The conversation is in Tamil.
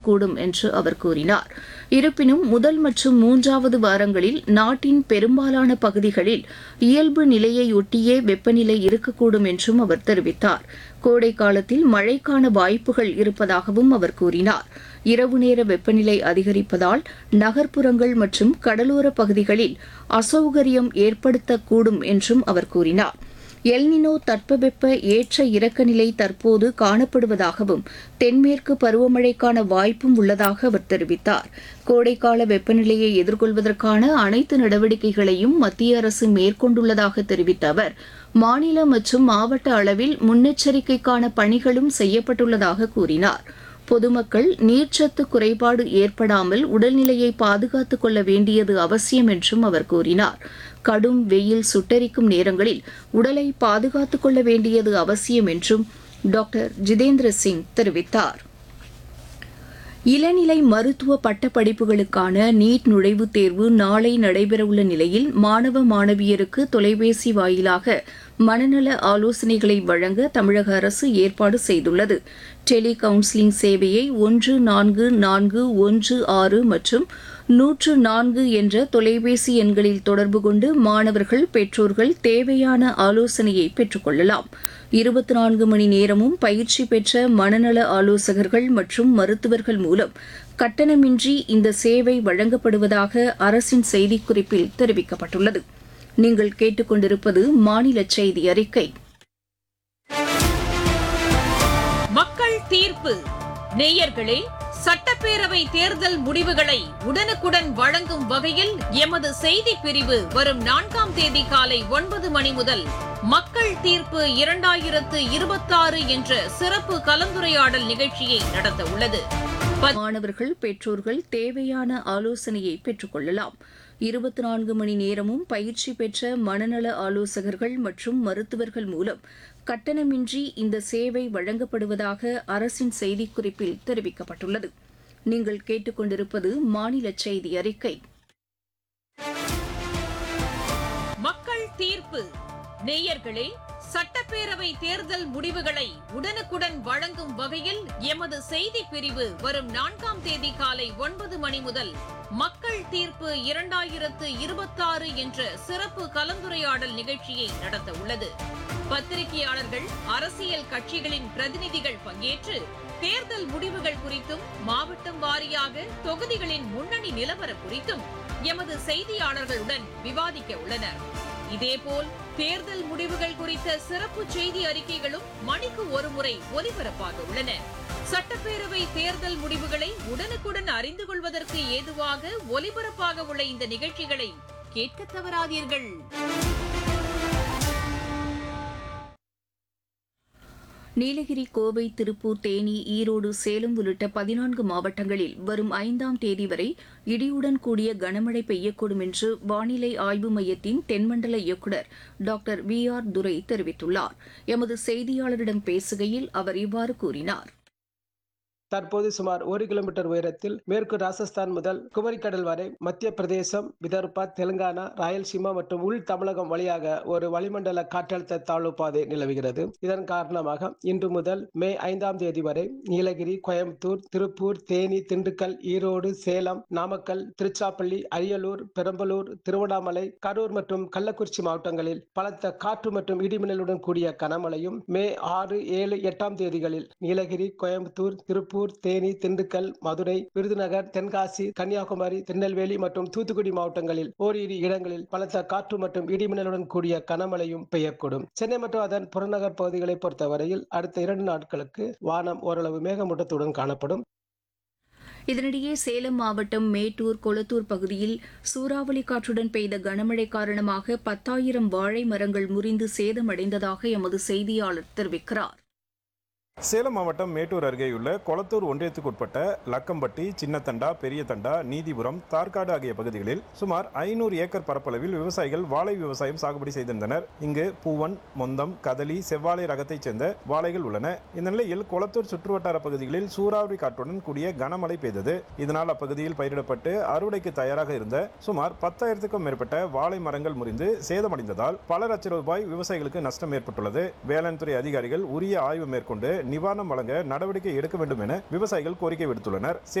இருக்கக்கூடும் என்று அவர் கூறினார் இருப்பினும் முதல் மற்றும் மூன்றாவது வாரங்களில் நாட்டின் பெரும்பாலான பகுதிகளில் இயல்பு நிலையையொட்டியே வெப்பநிலை இருக்கக்கூடும் என்றும் அவர் தெரிவித்தார் கோடை காலத்தில் மழைக்கான வாய்ப்புகள் இருப்பதாகவும் அவர் கூறினார் இரவு நேர வெப்பநிலை அதிகரிப்பதால் நகர்ப்புறங்கள் மற்றும் கடலோர பகுதிகளில் அசௌகரியம் ஏற்படுத்தக்கூடும் என்றும் அவர் கூறினார் எல்னினோ தட்பவெப்ப ஏற்ற இறக்க நிலை தற்போது காணப்படுவதாகவும் தென்மேற்கு பருவமழைக்கான வாய்ப்பும் உள்ளதாக அவர் தெரிவித்தார் கோடைக்கால வெப்பநிலையை எதிர்கொள்வதற்கான அனைத்து நடவடிக்கைகளையும் மத்திய அரசு மேற்கொண்டுள்ளதாக தெரிவித்த அவர் மாநில மற்றும் மாவட்ட அளவில் முன்னெச்சரிக்கைக்கான பணிகளும் செய்யப்பட்டுள்ளதாக கூறினார் பொதுமக்கள் நீர்ச்சத்து குறைபாடு ஏற்படாமல் உடல்நிலையை பாதுகாத்துக் கொள்ள வேண்டியது அவசியம் என்றும் அவர் கூறினார் கடும் வெயில் சுட்டரிக்கும் நேரங்களில் உடலை பாதுகாத்துக் கொள்ள வேண்டியது அவசியம் என்றும் டாக்டர் ஜிதேந்திர சிங் தெரிவித்தார் இளநிலை மருத்துவ பட்டப் படிப்புகளுக்கான நீட் நுழைவுத் தேர்வு நாளை நடைபெறவுள்ள நிலையில் மாணவ மாணவியருக்கு தொலைபேசி வாயிலாக மனநல ஆலோசனைகளை வழங்க தமிழக அரசு ஏற்பாடு செய்துள்ளது டெலி கவுன்சிலிங் சேவையை ஒன்று நான்கு நான்கு ஒன்று ஆறு மற்றும் நூற்று நான்கு என்ற தொலைபேசி எண்களில் தொடர்பு கொண்டு மாணவர்கள் பெற்றோர்கள் தேவையான ஆலோசனையை பெற்றுக்கொள்ளலாம் இருபத்தி நான்கு மணி நேரமும் பயிற்சி பெற்ற மனநல ஆலோசகர்கள் மற்றும் மருத்துவர்கள் மூலம் கட்டணமின்றி இந்த சேவை வழங்கப்படுவதாக அரசின் செய்திக்குறிப்பில் தெரிவிக்கப்பட்டுள்ளது நீங்கள் கேட்டுக்கொண்டிருப்பது மாநில செய்தி அறிக்கை மக்கள் தீர்ப்பு நேயர்களே சட்டப்பேரவை தேர்தல் முடிவுகளை உடனுக்குடன் வழங்கும் வகையில் எமது செய்தி பிரிவு வரும் நான்காம் தேதி காலை ஒன்பது மணி முதல் மக்கள் தீர்ப்பு இரண்டாயிரத்து இருபத்தாறு என்ற சிறப்பு கலந்துரையாடல் நிகழ்ச்சியை நடத்த உள்ளது மாணவர்கள் பெற்றோர்கள் தேவையான ஆலோசனையை பெற்றுக்கொள்ளலாம் இருபத்தி நான்கு மணி நேரமும் பயிற்சி பெற்ற மனநல ஆலோசகர்கள் மற்றும் மருத்துவர்கள் மூலம் கட்டணமின்றி இந்த சேவை வழங்கப்படுவதாக அரசின் செய்திக்குறிப்பில் தெரிவிக்கப்பட்டுள்ளது நீங்கள் கேட்டுக்கொண்டிருப்பது மாநில செய்தி அறிக்கை மக்கள் தீர்ப்பு நேயர்களே சட்டப்பேரவை தேர்தல் முடிவுகளை உடனுக்குடன் வழங்கும் வகையில் எமது செய்தி பிரிவு வரும் நான்காம் தேதி காலை ஒன்பது மணி முதல் மக்கள் தீர்ப்பு இரண்டாயிரத்து இருபத்தாறு என்ற சிறப்பு கலந்துரையாடல் நிகழ்ச்சியை நடத்த உள்ளது பத்திரிகையாளர்கள் அரசியல் கட்சிகளின் பிரதிநிதிகள் பங்கேற்று தேர்தல் முடிவுகள் குறித்தும் மாவட்டம் வாரியாக தொகுதிகளின் முன்னணி நிலவரம் குறித்தும் எமது செய்தியாளர்களுடன் விவாதிக்க உள்ளனர் இதேபோல் தேர்தல் முடிவுகள் குறித்த சிறப்பு செய்தி அறிக்கைகளும் மணிக்கு ஒருமுறை ஒலிபரப்பாக உள்ளன சட்டப்பேரவை தேர்தல் முடிவுகளை உடனுக்குடன் அறிந்து கொள்வதற்கு ஏதுவாக ஒலிபரப்பாக உள்ள இந்த நிகழ்ச்சிகளை கேட்க தவறாதீர்கள் நீலகிரி கோவை திருப்பூர் தேனி ஈரோடு சேலம் உள்ளிட்ட பதினான்கு மாவட்டங்களில் வரும் ஐந்தாம் தேதி வரை இடியுடன் கூடிய கனமழை பெய்யக்கூடும் என்று வானிலை ஆய்வு மையத்தின் தென்மண்டல இயக்குநர் டாக்டர் வி ஆர் துரை தெரிவித்துள்ளார் எமது செய்தியாளரிடம் பேசுகையில் அவர் இவ்வாறு கூறினார் தற்போது சுமார் ஒரு கிலோமீட்டர் உயரத்தில் மேற்கு ராஜஸ்தான் முதல் குமரிக்கடல் வரை மத்திய பிரதேசம் விதர்பா தெலுங்கானா ராயல்சீமா மற்றும் உள் தமிழகம் வழியாக ஒரு வளிமண்டல காற்றழுத்த தாழ்வு பாதை நிலவுகிறது இதன் காரணமாக இன்று முதல் மே ஐந்தாம் தேதி வரை நீலகிரி கோயம்புத்தூர் திருப்பூர் தேனி திண்டுக்கல் ஈரோடு சேலம் நாமக்கல் திருச்சாப்பள்ளி அரியலூர் பெரம்பலூர் திருவண்ணாமலை கரூர் மற்றும் கள்ளக்குறிச்சி மாவட்டங்களில் பலத்த காற்று மற்றும் இடிமின்னலுடன் கூடிய கனமழையும் மே ஆறு ஏழு எட்டாம் தேதிகளில் நீலகிரி கோயம்புத்தூர் திருப்பூர் திருப்பூர் தேனி திண்டுக்கல் மதுரை விருதுநகர் தென்காசி கன்னியாகுமரி திருநெல்வேலி மற்றும் தூத்துக்குடி மாவட்டங்களில் ஓரிரு இடங்களில் பலத்த காற்று மற்றும் இடிமின்னலுடன் கூடிய கனமழையும் பெய்யக்கூடும் சென்னை மற்றும் அதன் புறநகர் பகுதிகளை பொறுத்தவரையில் அடுத்த இரண்டு நாட்களுக்கு வானம் ஓரளவு மேகமூட்டத்துடன் காணப்படும் இதனிடையே சேலம் மாவட்டம் மேட்டூர் கொளத்தூர் பகுதியில் சூறாவளி காற்றுடன் பெய்த கனமழை காரணமாக பத்தாயிரம் வாழை மரங்கள் முறிந்து சேதமடைந்ததாக எமது செய்தியாளர் தெரிவிக்கிறார் சேலம் மாவட்டம் மேட்டூர் அருகேயுள்ள கொளத்தூர் ஒன்றியத்துக்கு உட்பட்ட லக்கம்பட்டி சின்னத்தண்டா பெரிய தண்டா நீதிபுரம் தார்காடு ஆகிய பகுதிகளில் சுமார் ஐநூறு ஏக்கர் பரப்பளவில் விவசாயிகள் வாழை விவசாயம் சாகுபடி செய்திருந்தனர் இங்கு பூவன் மொந்தம் கதலி செவ்வாழை ரகத்தைச் சேர்ந்த வாழைகள் உள்ளன இந்த நிலையில் கொளத்தூர் சுற்றுவட்டார பகுதிகளில் சூறாவளி காற்றுடன் கூடிய கனமழை பெய்தது இதனால் அப்பகுதியில் பயிரிடப்பட்டு அறுவடைக்கு தயாராக இருந்த சுமார் பத்தாயிரத்துக்கும் மேற்பட்ட வாழை மரங்கள் முறிந்து சேதமடைந்ததால் பல லட்சம் ரூபாய் விவசாயிகளுக்கு நஷ்டம் ஏற்பட்டுள்ளது வேளாண் துறை அதிகாரிகள் உரிய ஆய்வு மேற்கொண்டு நிவாரணம் வழங்க நடவடிக்கை எடுக்க வேண்டும் என விவசாயிகள் கோரிக்கை விடுத்துள்ளனர்